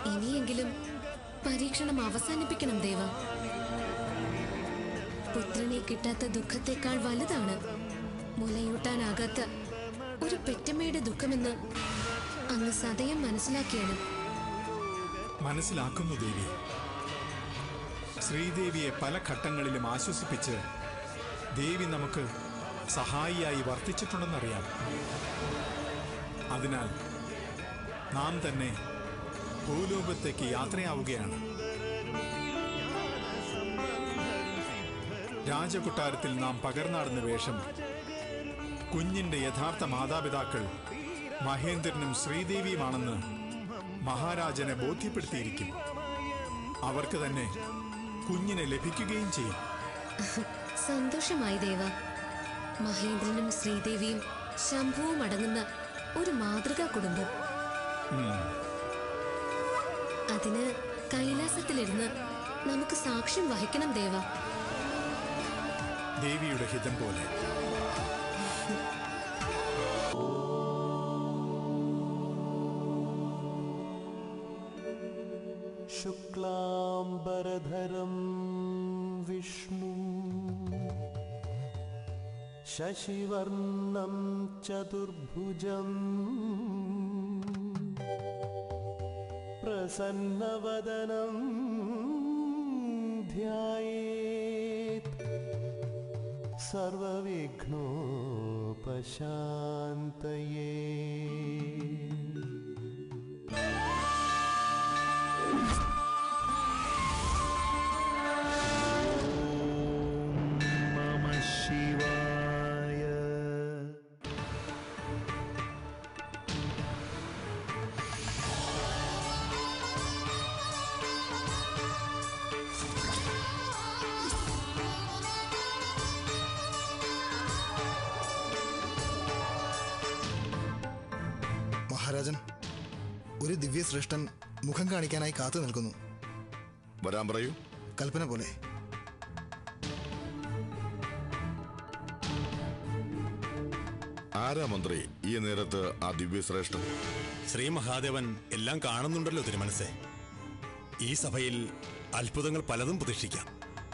ഇനിയെങ്കിലും പരീക്ഷണം അവസാനിപ്പിക്കണം ദേവ പുത്രനെ കിട്ടാത്ത ദുഃഖത്തെക്കാൾ വലുതാണ് മുലയൂട്ടാനാകാത്ത ഒരു പെറ്റമ്മയുടെ ദുഃഖമെന്ന് അങ്ങ് സദയം മനസ്സിലാക്കിയാണ് മനസ്സിലാക്കുന്നു ദേവി ശ്രീദേവിയെ പല ഘട്ടങ്ങളിലും ആശ്വസിപ്പിച്ച് ദേവി നമുക്ക് സഹായിയായി വർത്തിച്ചിട്ടുണ്ടെന്നറിയാം അതിനാൽ നാം തന്നെ ഭൂലോകത്തേക്ക് യാത്രയാവുകയാണ് രാജകൊട്ടാരത്തിൽ നാം പകർന്നാടുന്ന വേഷം കുഞ്ഞിന്റെ യഥാർത്ഥ മാതാപിതാക്കൾ മഹേന്ദ്രനും ശ്രീദേവിയുമാണെന്ന് മഹാരാജനെ ബോധ്യപ്പെടുത്തിയിരിക്കും അവർക്ക് തന്നെ കുഞ്ഞിനെ ലഭിക്കുകയും ചെയ്യും സന്തോഷമായി ദേവ മഹേന്ദ്രനും ശ്രീദേവിയും ശംഭുവും അടങ്ങുന്ന ഒരു മാതൃകാ കുടുംബം അതിന് കൈലാസത്തിലിരുന്ന് നമുക്ക് സാക്ഷ്യം വഹിക്കണം ദേവ ദേവിയുടെ ഹിതം പോലെ शुक्लाम्बरधरं विष्णुम् शशिवर्णं चतुर्भुजम् प्रसन्नवदनं ध्यायेत् सर्वविघ्नोपशान्तये नमः शिवाय മഹാരാജൻ ഒരു ദിവ്യശ്രേഷ്ഠൻ മുഖം കാണിക്കാനായി കാത്തു നിൽക്കുന്നു വരാൻ പറയൂ കൽപ്പന പോലെ ആരാ മന്ത്രി ഈ നേരത്ത് ആ ദിവ്യശ്രേഷ്ഠൻ ശ്രീ മഹാദേവൻ എല്ലാം കാണുന്നുണ്ടല്ലോ തിരുമനസ്സേ ഈ സഭയിൽ അത്ഭുതങ്ങൾ പലതും പ്രതീക്ഷിക്കാം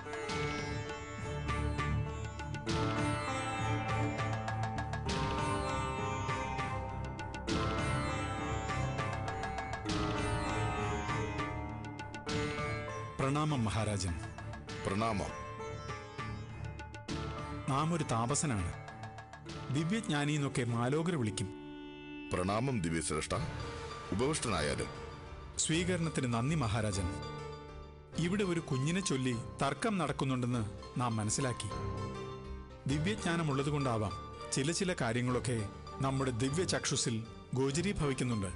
പ്രണാമം മഹാരാജൻ പ്രണാമം നാം ഒരു താപസനാണ് ദിവ്യജ്ഞാനി എന്നൊക്കെ മാലോകർ വിളിക്കും പ്രണാമം ദിവ്യശ്രേഷ്ഠ ഉപവിഷ്ടനായാലും സ്വീകരണത്തിന് നന്ദി മഹാരാജൻ ഇവിടെ ഒരു കുഞ്ഞിനെ ചൊല്ലി തർക്കം നടക്കുന്നുണ്ടെന്ന് നാം മനസ്സിലാക്കി ദിവ്യജ്ഞാനമുള്ളതുകൊണ്ടാവാം ചില ചില കാര്യങ്ങളൊക്കെ നമ്മുടെ ദിവ്യചക്ഷുസിൽ ഗോചരീഭവിക്കുന്നുണ്ട്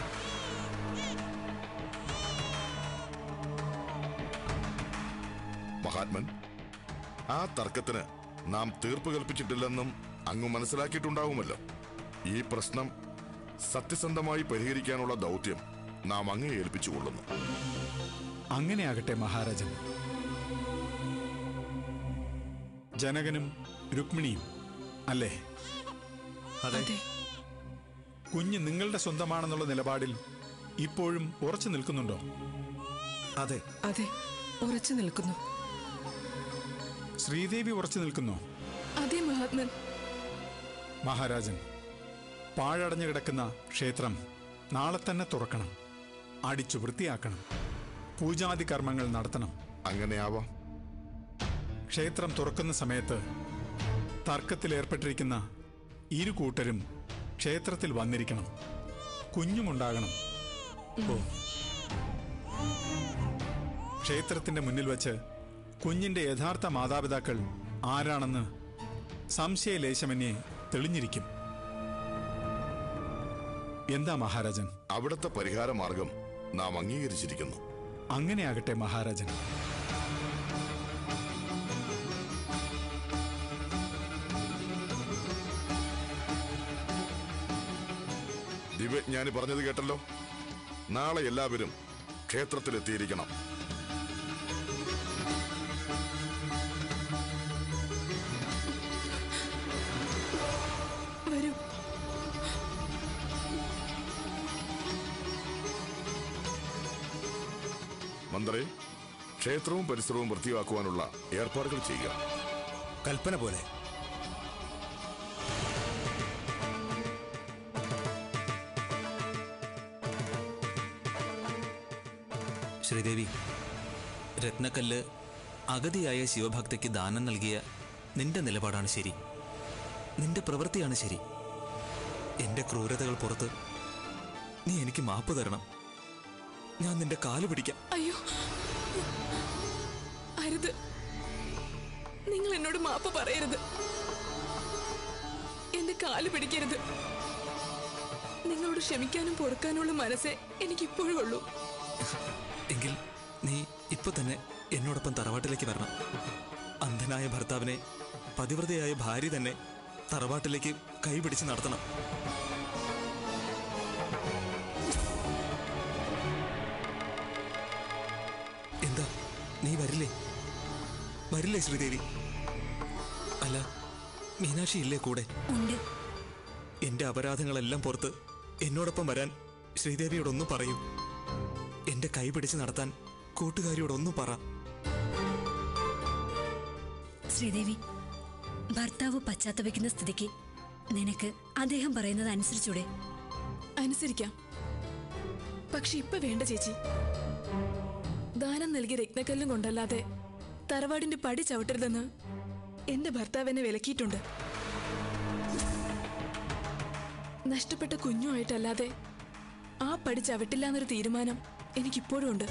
മഹാത്മൻ ആ തർക്കത്തിന് നാം തീർപ്പ് കൽപ്പിച്ചിട്ടില്ലെന്നും അങ്ങ് മനസ്സിലാക്കിയിട്ടുണ്ടാവുമല്ലോ ഈ പ്രശ്നം സത്യസന്ധമായി പരിഹരിക്കാനുള്ള ദൗത്യം നാം അങ്ങേ ഏൽപ്പിച്ചുകൊള്ളുന്നു അങ്ങനെയാകട്ടെ മഹാരാജൻ ജനകനും രുക്മിണിയും അല്ലേ അതെ കുഞ്ഞ് നിങ്ങളുടെ സ്വന്തമാണെന്നുള്ള നിലപാടിൽ ഇപ്പോഴും ഉറച്ചു നിൽക്കുന്നുണ്ടോ അതെ അതെ ഉറച്ചു നിൽക്കുന്നു ശ്രീദേവി ഉറച്ചു നിൽക്കുന്നോ അതെ മഹാത്മൻ മഹാരാജൻ പാഴടഞ്ഞു കിടക്കുന്ന ക്ഷേത്രം നാളെ തന്നെ തുറക്കണം അടിച്ചു വൃത്തിയാക്കണം പൂജാതി കർമ്മങ്ങൾ നടത്തണം അങ്ങനെയാവാം ക്ഷേത്രം തുറക്കുന്ന സമയത്ത് തർക്കത്തിലേർപ്പെട്ടിരിക്കുന്ന ഇരു കൂട്ടരും ക്ഷേത്രത്തിൽ വന്നിരിക്കണം കുഞ്ഞുമുണ്ടാകണം ഓ ക്ഷേത്രത്തിന്റെ മുന്നിൽ വച്ച് കുഞ്ഞിന്റെ യഥാർത്ഥ മാതാപിതാക്കൾ ആരാണെന്ന് സംശയലേശമന്യേ തെളിഞ്ഞിരിക്കും എന്താ മഹാരാജൻ അവിടുത്തെ പരിഹാര മാർഗം നാം അംഗീകരിച്ചിരിക്കുന്നു അങ്ങനെയാകട്ടെ മഹാരാജൻ ദിവ്യജ്ഞാനി പറഞ്ഞത് കേട്ടല്ലോ നാളെ എല്ലാവരും ക്ഷേത്രത്തിലെത്തിയിരിക്കണം വരൂ മന്ത്രി ക്ഷേത്രവും പരിസരവും വൃത്തിയാക്കുവാനുള്ള ഏർപ്പാടുകൾ ചെയ്യുക കൽപ്പന പോലെ ശ്രീദേവി രത്നക്കല്ല് അഗതിയായ ശിവഭക്തയ്ക്ക് ദാനം നൽകിയ നിന്റെ നിലപാടാണ് ശരി നിന്റെ പ്രവൃത്തിയാണ് ശരി എന്റെ ക്രൂരതകൾ പുറത്ത് നീ എനിക്ക് മാപ്പ് തരണം ഞാൻ നിന്റെ കാല് പിടിക്കാം അയ്യോ അരുത് നിങ്ങൾ എന്നോട് മാപ്പ് പറയരുത് എന്റെ കാല് പിടിക്കരുത് നിങ്ങളോട് ക്ഷമിക്കാനും പൊറുക്കാനുള്ള മനസ്സേ എനിക്കിപ്പോഴും ഉള്ളൂ എങ്കിൽ നീ ഇപ്പൊ തന്നെ എന്നോടൊപ്പം തറവാട്ടിലേക്ക് വരണം അന്ധനായ ഭർത്താവിനെ പതിവ്രതയായ ഭാര്യ തന്നെ തറവാട്ടിലേക്ക് കൈപിടിച്ച് നടത്തണം എന്താ നീ വരില്ലേ വരില്ലേ ശ്രീദേവി അല്ല മീനാക്ഷി ഇല്ലേ കൂടെ ഉണ്ട് എന്റെ അപരാധങ്ങളെല്ലാം പുറത്ത് എന്നോടൊപ്പം വരാൻ ശ്രീദേവിയോടൊന്നും പറയൂ എന്റെ കൈ പിടിച്ച് നടത്താൻ കൂട്ടുകാരിയോടൊന്നും പറ ശ്രീദേവി ഭർത്താവ് പശ്ചാത്തപിക്കുന്ന സ്ഥിതിക്ക് നിനക്ക് അദ്ദേഹം പറയുന്നത് അനുസരിച്ചൂടെ അനുസരിക്കാം പക്ഷെ ഇപ്പൊ വേണ്ട ചേച്ചി ദാനം നൽകിയ രത്നക്കല്ലും കൊണ്ടല്ലാതെ തറവാടിന്റെ പടി ചവിട്ടരുതെന്ന് എന്റെ ഭർത്താവ് എന്നെ വിലക്കിയിട്ടുണ്ട് നഷ്ടപ്പെട്ട കുഞ്ഞുമായിട്ടല്ലാതെ ആ പടി ചവിട്ടില്ല എന്നൊരു തീരുമാനം എനിക്കിപ്പോഴും ഉണ്ട്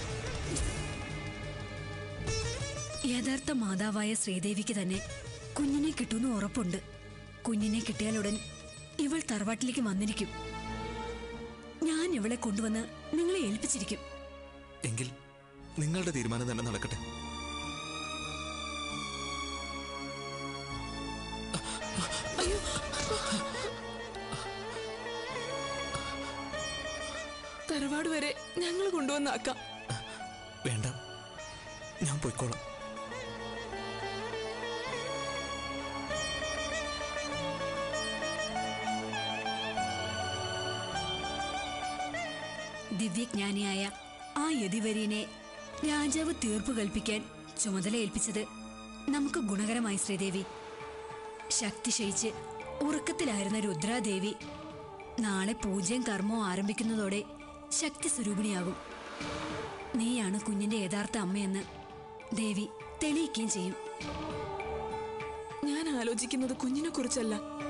യഥാർത്ഥ മാതാവായ ശ്രീദേവിക്ക് തന്നെ കുഞ്ഞിനെ കിട്ടുമെന്ന് ഉറപ്പുണ്ട് കുഞ്ഞിനെ കിട്ടിയാലുടൻ ഇവൾ തറവാട്ടിലേക്ക് വന്നിരിക്കും ഞാൻ ഇവളെ കൊണ്ടുവന്ന് നിങ്ങളെ ഏൽപ്പിച്ചിരിക്കും എങ്കിൽ നിങ്ങളുടെ തീരുമാനം തന്നെ നടക്കട്ടെ തറവാട് വരെ ഞങ്ങൾ കൊണ്ടുവന്നാക്കാം വേണ്ട ഞാൻ പൊയ്ക്കോളാം ദിവ്യജ്ഞാനിയായ ആ യതിവര്യനെ രാജാവ് തീർപ്പ് കൽപ്പിക്കാൻ ചുമതല ഏൽപ്പിച്ചത് നമുക്ക് ഗുണകരമായി ശ്രീദേവി ശക്തി ക്ഷയിച്ച് ഉറക്കത്തിലായിരുന്ന രുദ്രാദേവി നാളെ പൂജയും കർമ്മവും ആരംഭിക്കുന്നതോടെ ശക്തി സ്വരൂപിണിയാകും നീയാണ് കുഞ്ഞിന്റെ യഥാർത്ഥ അമ്മയെന്ന് ദേവി തെളിയിക്കുകയും ചെയ്യും ഞാൻ ആലോചിക്കുന്നത് കുഞ്ഞിനെ കുറിച്ചല്ല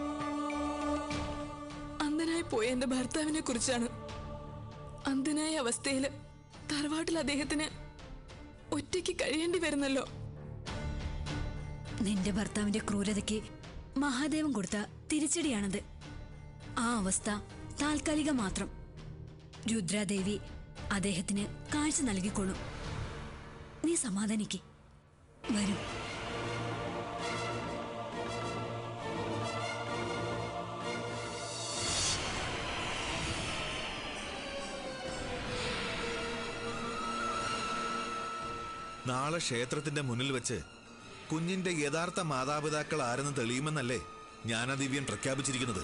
അന്ധനായി പോയ എന്റെ ഭർത്താവിനെ കുറിച്ചാണ് അന്ധനായ അവസ്ഥയില് തറവാട്ടിൽ അദ്ദേഹത്തിന് ഒറ്റയ്ക്ക് കഴിയേണ്ടി വരുന്നല്ലോ നിന്റെ ഭർത്താവിന്റെ ക്രൂരതയ്ക്ക് മഹാദേവൻ കൊടുത്ത തിരിച്ചടിയാണത് ആ അവസ്ഥ താൽക്കാലിക മാത്രം രുദ്രാദേവി അദ്ദേഹത്തിന് കാഴ്ച നൽകിക്കൊള്ളും നീ സമാധാനിക്ക് വരൂ നാളെ ക്ഷേത്രത്തിന്റെ മുന്നിൽ വെച്ച് കുഞ്ഞിന്റെ യഥാർത്ഥ മാതാപിതാക്കൾ ആരെന്ന് തെളിയുമെന്നല്ലേ ജ്ഞാനദിവ്യൻ പ്രഖ്യാപിച്ചിരിക്കുന്നത്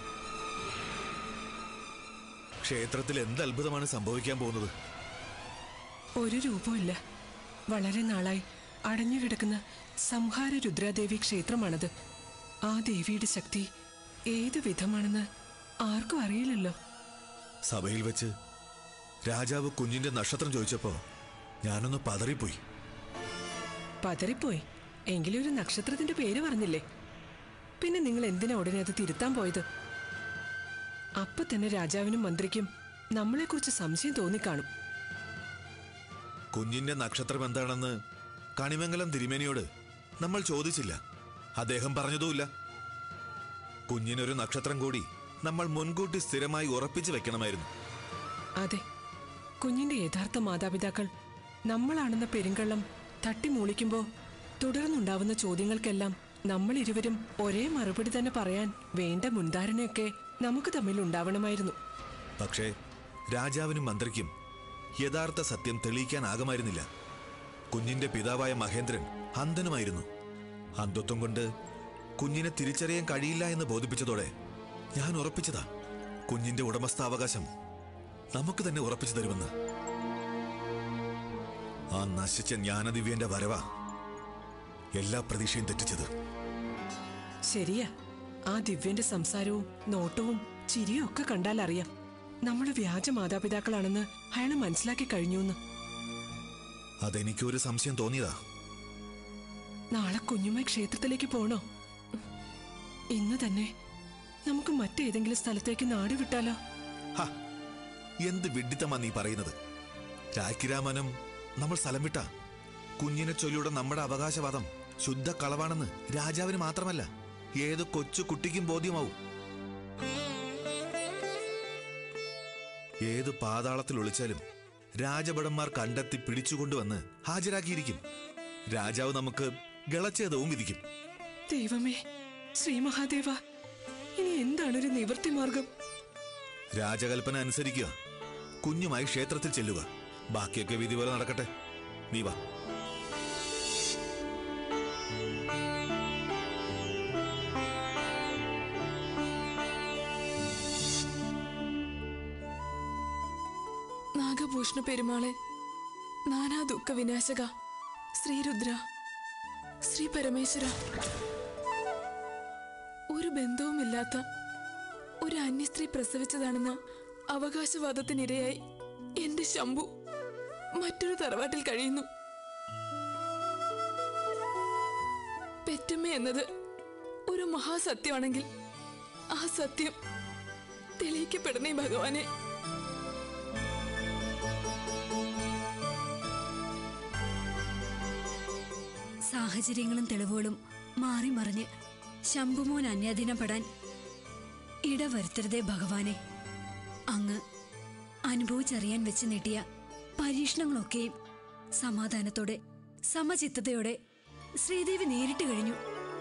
ക്ഷേത്രത്തിൽ എന്ത് അത്ഭുതമാണ് സംഭവിക്കാൻ പോകുന്നത് ഒരു രൂപമില്ല വളരെ നാളായി അടഞ്ഞുകിടക്കുന്ന സംഹാര രുദ്രാദേവി ക്ഷേത്രമാണത് ആ ദേവിയുടെ ശക്തി ഏതു വിധമാണെന്ന് ആർക്കും അറിയില്ലല്ലോ സഭയിൽ വെച്ച് രാജാവ് കുഞ്ഞിന്റെ നക്ഷത്രം ചോദിച്ചപ്പോ ഞാനൊന്ന് പതറിപ്പോയി പതറിപ്പോയി എങ്കിലും ഒരു നക്ഷത്രത്തിന്റെ പേര് പറഞ്ഞില്ലേ പിന്നെ നിങ്ങൾ എന്തിനാ ഉടനെ അത് തിരുത്താൻ പോയത് അപ്പൊ തന്നെ രാജാവിനും മന്ത്രിക്കും നമ്മളെക്കുറിച്ച് സംശയം തോന്നിക്കാണും കുഞ്ഞിന്റെ നക്ഷത്രം എന്താണെന്ന് കണിമംഗലം തിരുമേനിയോട് നമ്മൾ ചോദിച്ചില്ല അദ്ദേഹം പറഞ്ഞതുമില്ല കുഞ്ഞിനൊരു നക്ഷത്രം കൂടി നമ്മൾ മുൻകൂട്ടി സ്ഥിരമായി ഉറപ്പിച്ചു വെക്കണമായിരുന്നു അതെ കുഞ്ഞിന്റെ യഥാർത്ഥ മാതാപിതാക്കൾ നമ്മളാണെന്ന പെരുങ്കള്ളം തട്ടിമൂളിക്കുമ്പോ തുടർന്നുണ്ടാവുന്ന ചോദ്യങ്ങൾക്കെല്ലാം നമ്മൾ ഇരുവരും ഒരേ മറുപടി തന്നെ പറയാൻ വേണ്ട മുൻധാരണയൊക്കെ നമുക്ക് തമ്മിൽ ഉണ്ടാവണമായിരുന്നു പക്ഷേ രാജാവിനും മന്ത്രിക്കും യഥാർത്ഥ സത്യം തെളിയിക്കാനാകുമായിരുന്നില്ല കുഞ്ഞിന്റെ പിതാവായ മഹേന്ദ്രൻ അന്ധനുമായിരുന്നു അന്ധത്വം കൊണ്ട് കുഞ്ഞിനെ തിരിച്ചറിയാൻ കഴിയില്ല എന്ന് ബോധിപ്പിച്ചതോടെ ഞാൻ ഉറപ്പിച്ചതാ കുഞ്ഞിന്റെ ഉടമസ്ഥാവകാശം നമുക്ക് തന്നെ ഉറപ്പിച്ചു തരുമെന്ന് ആ നശിച്ച ജ്ഞാനദിവ്യന്റെ വരവാ എല്ലാ പ്രതീക്ഷയും തെറ്റിച്ചത് ശരിയാ ആ ദിവ്യന്റെ സംസാരവും നോട്ടവും ചിരിയും ഒക്കെ കണ്ടാൽ അറിയാം നമ്മൾ വ്യാജ മാതാപിതാക്കളാണെന്ന് അയാൾ മനസ്സിലാക്കി കഴിഞ്ഞുവെന്ന് അതെനിക്കൊരു സംശയം തോന്നിയതാ നാളെ കുഞ്ഞുമ്മ ക്ഷേത്രത്തിലേക്ക് പോണോ ഇന്ന് തന്നെ നമുക്ക് മറ്റേതെങ്കിലും സ്ഥലത്തേക്ക് നാട് വിട്ടാലോ ഹ, എന്ത് വിഡിത്തമാ നീ പറയുന്നത് രാഖിരാമനും നമ്മൾ സ്ഥലം വിട്ട കുഞ്ഞിനെ ചൊല്ലിയുടെ നമ്മുടെ അവകാശവാദം ശുദ്ധ കളവാണെന്ന് രാജാവിന് മാത്രമല്ല ഏത് കൊച്ചു കുട്ടിക്കും ബോധ്യമാവും ഏത് പാതാളത്തിൽ ഒളിച്ചാലും രാജഭടന്മാർ കണ്ടെത്തി പിടിച്ചുകൊണ്ടുവന്ന് ഹാജരാക്കിയിരിക്കും രാജാവ് നമുക്ക് ഗളച്ഛേദവും വിധിക്കും ദൈവമേ ശ്രീ മഹാദേവ ഇനി എന്താണ് ഒരു നിവൃത്തി മാർഗം രാജകൽപ്പന അനുസരിക്കുക കുഞ്ഞുമായി ക്ഷേത്രത്തിൽ ചെല്ലുക ബാക്കിയൊക്കെ വിധി പോലെ നടക്കട്ടെ നീ വാ നാഗഭൂഷണ പെരുമാളെ നാനാ ദുഃഖ വിനാശക ശ്രീരുദ്ര ശ്രീ പരമേശ്വര ഒരു ബന്ധവുമില്ലാത്ത ഒരു അന്യസ്ത്രീ പ്രസവിച്ചതാണെന്ന അവകാശവാദത്തിനിരയായി എന്റെ ശംഭു മറ്റൊരു തറവാട്ടിൽ കഴിയുന്നു പെറ്റമ്മ എന്നത് ഒരു മഹാസത്യമാണെങ്കിൽ ആ സത്യം തെളിയിക്കപ്പെടണേ ഭഗവാനെ സാഹചര്യങ്ങളും തെളിവുകളും മാറി മറിഞ്ഞ് ശംഭുമോൻ അന്യാധീനപ്പെടാൻ ഇടവരുത്തരുതേ ഭഗവാനെ അങ്ങ് അനുഭവിച്ചറിയാൻ വെച്ച് നീട്ടിയ പരീക്ഷണങ്ങളൊക്കെയും സമാധാനത്തോടെ സമചിത്തതയോടെ ശ്രീദേവി നേരിട്ട് കഴിഞ്ഞു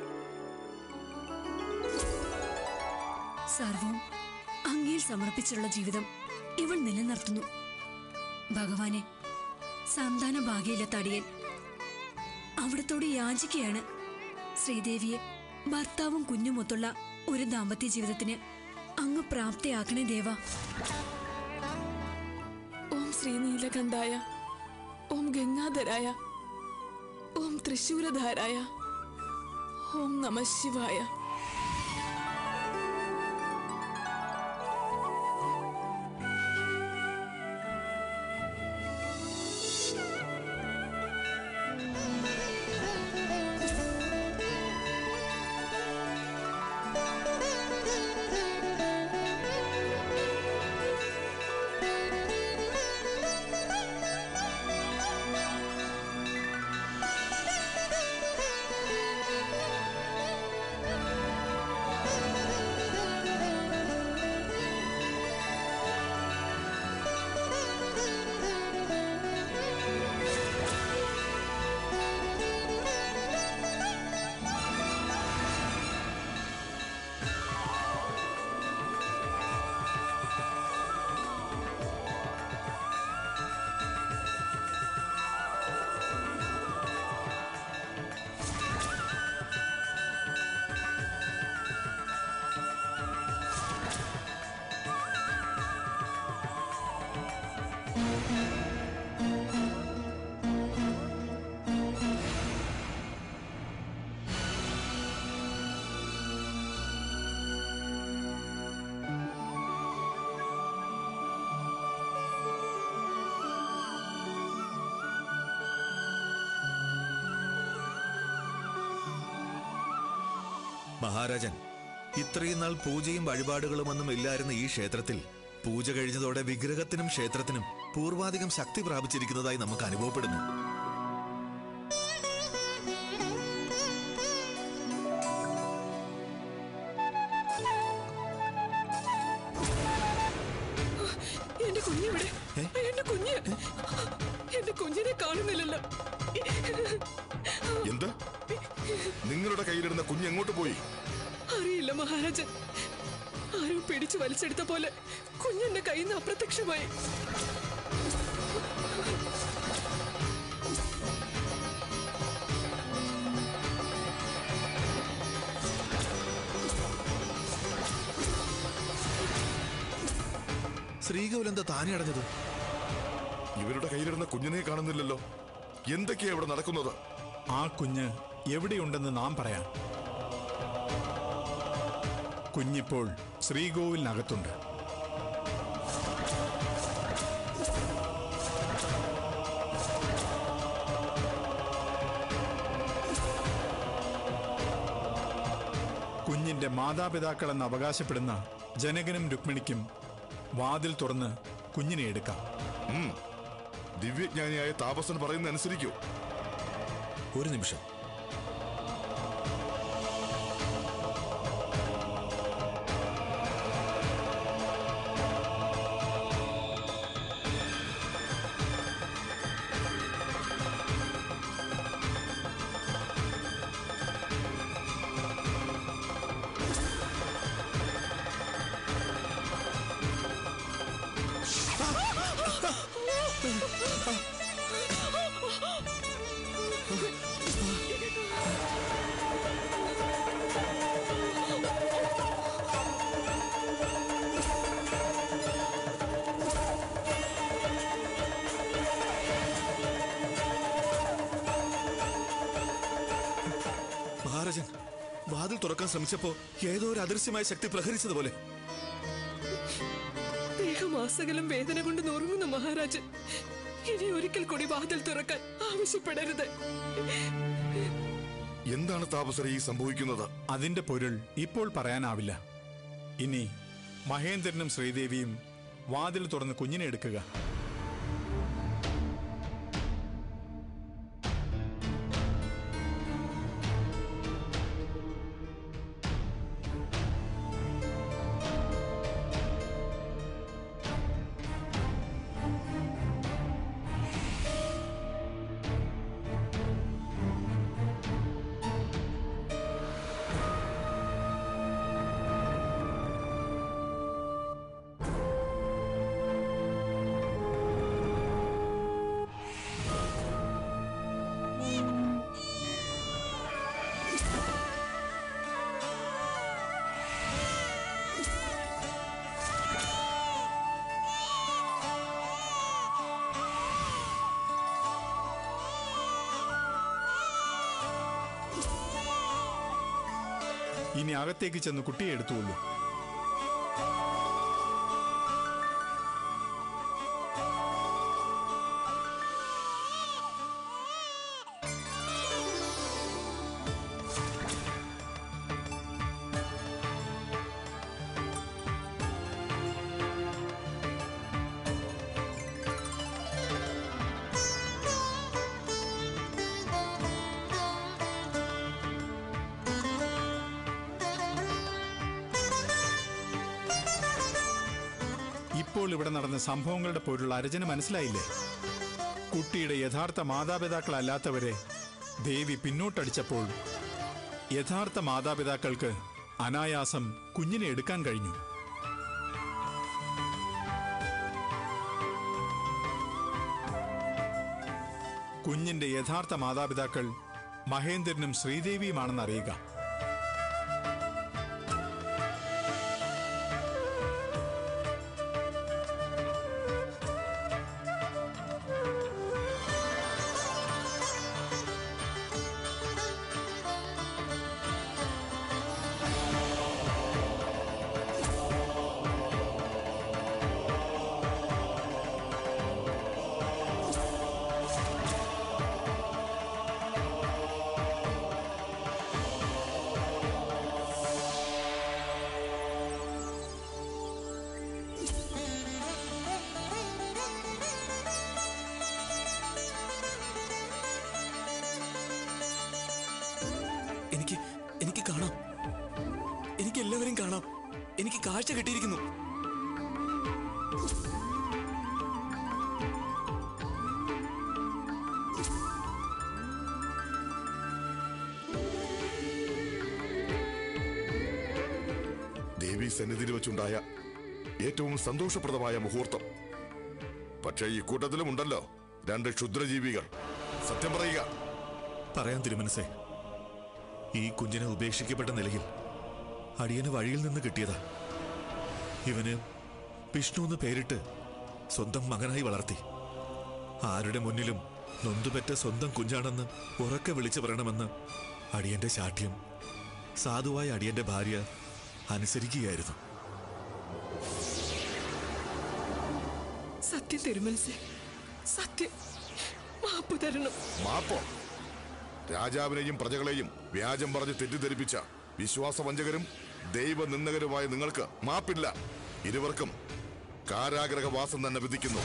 സർവവും അങ്ങയിൽ സമർപ്പിച്ചുള്ള ജീവിതം ഇവൾ നിലനിർത്തുന്നു ഭഗവാനെ സന്താന ഭാഗ്യയില്ല തടിയൻ അവിടത്തോട് യാചിക്കുകയാണ് ശ്രീദേവിയെ ഭർത്താവും കുഞ്ഞുമൊത്തുള്ള ഒരു ദാമ്പത്യ ജീവിതത്തിന് അങ്ങ് പ്രാപ്തിയാക്കണേ ദേവ ഓം ശ്രീനീലകണ്ഠായ ഓം ഗംഗാധരായ ഓം തൃശൂരധാരായ ഓം നമ ശിവായ മഹാരാജൻ ഇത്രയും നാൾ പൂജയും വഴിപാടുകളുമൊന്നും ഇല്ലായിരുന്ന ഈ ക്ഷേത്രത്തിൽ പൂജ കഴിഞ്ഞതോടെ വിഗ്രഹത്തിനും ക്ഷേത്രത്തിനും പൂർവാധികം ശക്തി പ്രാപിച്ചിരിക്കുന്നതായി നമുക്ക് അനുഭവപ്പെടുന്നു എന്റെ കുഞ്ഞിവിടെ എന്റെ കുഞ്ഞ് എന്റെ കുഞ്ഞിനെ കാണുന്നില്ലല്ലോ എന്ത് നിങ്ങളുടെ കയ്യിലിരുന്ന കുഞ്ഞ് എങ്ങോട്ട് പോയി അറിയില്ല മഹാരാജൻ ആരോ പിടിച്ചു വലിച്ചെടുത്ത പോലെ കുഞ്ഞെന്റെ കയ്യിൽ നിന്ന് അപ്രത്യക്ഷമായി ശ്രീകൗലെന്താ താനെ അടഞ്ഞത് ഇവരുടെ കയ്യിലിരുന്ന കുഞ്ഞിനെ കാണുന്നില്ലല്ലോ എന്തൊക്കെയാ ഇവിടെ നടക്കുന്നത് ആ കുഞ്ഞ് എവിടെയുണ്ടെന്ന് നാം പറയാം കുഞ്ഞിപ്പോൾ ശ്രീകോവിലിനകത്തുണ്ട് കുഞ്ഞിന്റെ മാതാപിതാക്കളെന്ന് അവകാശപ്പെടുന്ന ജനകനും രുക്മിണിക്കും വാതിൽ തുറന്ന് കുഞ്ഞിനെ എടുക്കാം ഉം. ദിവ്യജ്ഞാനിയായ താപസൻ പറയുന്ന അനുസരിക്കൂ ഒരു നിമിഷം മഹാരാജൻ വാതിൽ തുറക്കാൻ ശ്രമിച്ചപ്പോ ഏതോ ഒരു അദൃശ്യമായ ശക്തി പ്രഹരിച്ചതുപോലെ ദേഹമാസകലം വേദന കൊണ്ട് നുറുങ്ങുന്ന മഹാരാജൻ ഇനി ഒരിക്കൽ കൂടി വാതിൽ തുറക്കാൻ ആവശ്യപ്പെടരുത് എന്താണ് താപസര ഈ സംഭവിക്കുന്നത് അതിന്റെ പൊരുൾ ഇപ്പോൾ പറയാനാവില്ല ഇനി മഹേന്ദ്രനും ശ്രീദേവിയും വാതിൽ തുറന്ന് കുഞ്ഞിനെ എടുക്കുക ഇനി അകത്തേക്ക് ചെന്ന് കുട്ടിയെ എടുത്തുകൊള്ളൂ ഇപ്പോൾ ഇവിടെ നടന്ന സംഭവങ്ങളുടെ പൊരുൾ അരജന മനസ്സിലായില്ലേ കുട്ടിയുടെ യഥാർത്ഥ മാതാപിതാക്കളല്ലാത്തവരെ ദേവി പിന്നോട്ടടിച്ചപ്പോൾ യഥാർത്ഥ മാതാപിതാക്കൾക്ക് അനായാസം കുഞ്ഞിനെ എടുക്കാൻ കഴിഞ്ഞു കുഞ്ഞിന്റെ യഥാർത്ഥ മാതാപിതാക്കൾ മഹേന്ദ്രനും ശ്രീദേവിയുമാണെന്ന് അറിയുക എനിക്ക് എനിക്ക് കാണാം എനിക്ക് എല്ലാവരെയും കാണാം എനിക്ക് കാഴ്ച കിട്ടിയിരിക്കുന്നു ദേവി സന്നിധിയിൽ വെച്ചുണ്ടായ ഏറ്റവും സന്തോഷപ്രദമായ മുഹൂർത്തം പക്ഷേ ഈ കൂട്ടത്തിലും ഉണ്ടല്ലോ രണ്ട് ക്ഷുദ്രജീവികൾ സത്യം പറയുക പറയാൻ തിരുമനസേ ഈ കുഞ്ഞിനെ ഉപേക്ഷിക്കപ്പെട്ട നിലയിൽ അടിയന് വഴിയിൽ നിന്ന് കിട്ടിയതാ ഇവന് വിഷ്ണു എന്ന് പേരിട്ട് സ്വന്തം മകനായി വളർത്തി ആരുടെ മുന്നിലും നൊന്തുപെറ്റ സ്വന്തം കുഞ്ഞാണെന്ന് ഉറക്കെ വിളിച്ചു പറയണമെന്ന് അടിയന്റെ ശാഠ്യം സാധുവായ അടിയന്റെ ഭാര്യ അനുസരിക്കുകയായിരുന്നു സത്യം തിരുമനസേ സത്യം മാപ്പ് തരണം മാപ്പോ രാജാവിനെയും പ്രജകളെയും വ്യാജം പറഞ്ഞ് തെറ്റിദ്ധരിപ്പിച്ച വിശ്വാസവഞ്ചകരും ദൈവനിന്ദകരുമായ നിങ്ങൾക്ക് മാപ്പില്ല ഇരുവർക്കും കാരാഗ്രഹവാസം തന്നെ വിധിക്കുന്നു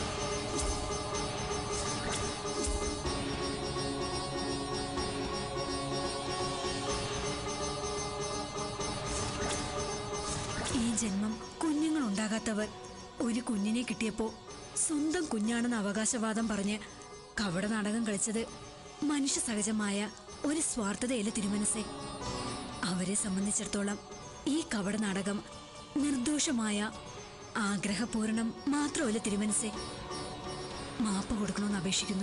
ഈ ജന്മം കുഞ്ഞുങ്ങൾ ഉണ്ടാകാത്തവർ ഒരു കുഞ്ഞിനെ കിട്ടിയപ്പോ സ്വന്തം കുഞ്ഞാണെന്ന് അവകാശവാദം പറഞ്ഞ് കവട നാടകം കളിച്ചത് മനുഷ്യ സഹജമായ ഒരു സ്വാർത്ഥതയല്ല തിരുമനസേ അവരെ സംബന്ധിച്ചിടത്തോളം ഈ കവട നാടകം നിർദോഷമായ ആഗ്രഹപൂരണം മാത്രമല്ല തിരുമനസേ മാപ്പ് കൊടുക്കണമെന്ന് അപേക്ഷിക്കുന്നു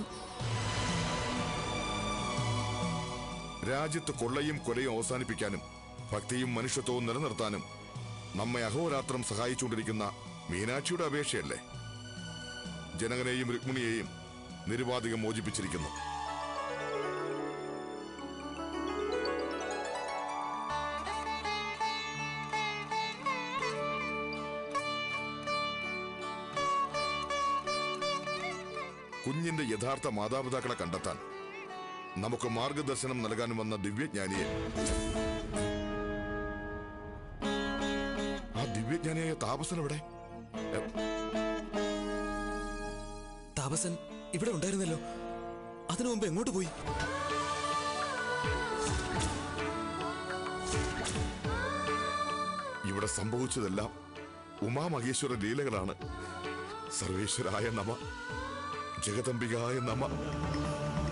രാജ്യത്ത് കൊള്ളയും കൊലയും അവസാനിപ്പിക്കാനും ഭക്തിയും മനുഷ്യത്വവും നിലനിർത്താനും നമ്മെ അഹോരാത്രം സഹായിച്ചുകൊണ്ടിരിക്കുന്ന മീനാക്ഷിയുടെ അപേക്ഷയല്ലേ ജനകനെയും രുക്മിണിയെയും നിരുപാധികം മോചിപ്പിച്ചിരിക്കുന്നു കുഞ്ഞിന്റെ യഥാർത്ഥ മാതാപിതാക്കളെ കണ്ടെത്താൻ നമുക്ക് മാർഗദർശനം നൽകാൻ വന്ന ദിവ്യജ്ഞാനിയെ ആ ദിവ്യജ്ഞാനിയായ താപസൻ എവിടെ എ, താപസൻ ഇവിടെ ഉണ്ടായിരുന്നല്ലോ അതിനു മുമ്പ് എങ്ങോട്ട് പോയി ഇവിടെ സംഭവിച്ചതെല്ലാം ഉമാമഹേശ്വര ലീലകളാണ് സർവേശ്വരായ നമ ജഗദംബികായ നമ